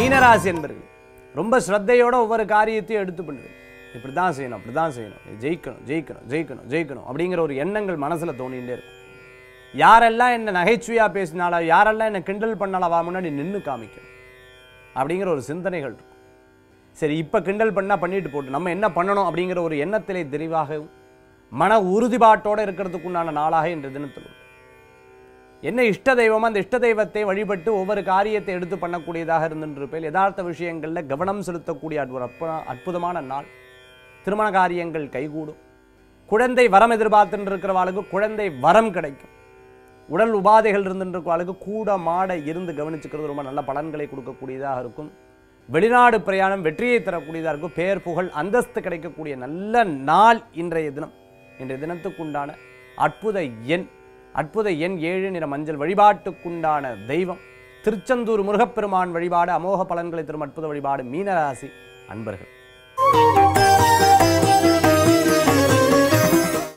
மீனராசி என்பர்கள் ரொம்ப ஸ்ரத்தையோட ஒவ்வொரு காரியத்தையும் எடுத்து பண்ணுது இப்படி தான் செய்யணும் அப்படி தான் செய்யணும் ஜெயிக்கணும் ஜெயிக்கணும் ஜெயிக்கணும் ஜெயிக்கணும் அப்படிங்கிற ஒரு எண்ணங்கள் மனசில் தோணிகிட்டே இருக்கும் யாரெல்லாம் என்ன நகைச்சுவையாக பேசினாலோ யாரெல்லாம் என்ன கிண்டல் பண்ணாலோ அவ முன்னாடி நின்று காமிக்கணும் அப்படிங்கிற ஒரு சிந்தனைகள் இருக்கும் சரி இப்போ கிண்டல் பண்ணால் பண்ணிட்டு போட்டு நம்ம என்ன பண்ணணும் அப்படிங்கிற ஒரு எண்ணத்திலே தெளிவாகவும் மன உறுதிப்பாட்டோடு இருக்கிறதுக்கு உண்டான நாளாக இன்று தினத்தில் உண்டு. என்ன இஷ்ட தெய்வமோ அந்த இஷ்ட தெய்வத்தை வழிபட்டு ஒவ்வொரு காரியத்தை எடுத்து பண்ணக்கூடியதாக இருந்துருப்பேன் யதார்த்த விஷயங்களில் கவனம் செலுத்தக்கூடிய ஒரு அற்ப அற்புதமான நாள் திருமண காரியங்கள் கைகூடும் குழந்தை வரம் எதிர்பார்த்துட்டு இருக்கிறவாளுக்கு குழந்தை வரம் கிடைக்கும் உடல் உபாதைகள் இருந்துட்டு இருக்கிறவாளுக்கு கூட மாட இருந்து கவனிச்சுக்கிறது ரொம்ப நல்ல பலன்களை கொடுக்கக்கூடியதாக இருக்கும் வெளிநாடு பிரயாணம் வெற்றியை தரக்கூடியதாக இருக்கும் பேர் புகழ் அந்தஸ்து கிடைக்கக்கூடிய நல்ல நாள் இன்றைய தினம் இன்றைய தினத்துக்குண்டான அற்புத எண் அற்புத எண் ஏழு நிற மஞ்சள் வழிபாட்டுக்குண்டான தெய்வம் திருச்செந்தூர் முருகப்பெருமான் வழிபாடு அமோக பலன்களை தரும் அற்புத வழிபாடு மீனராசி அன்பர்கள்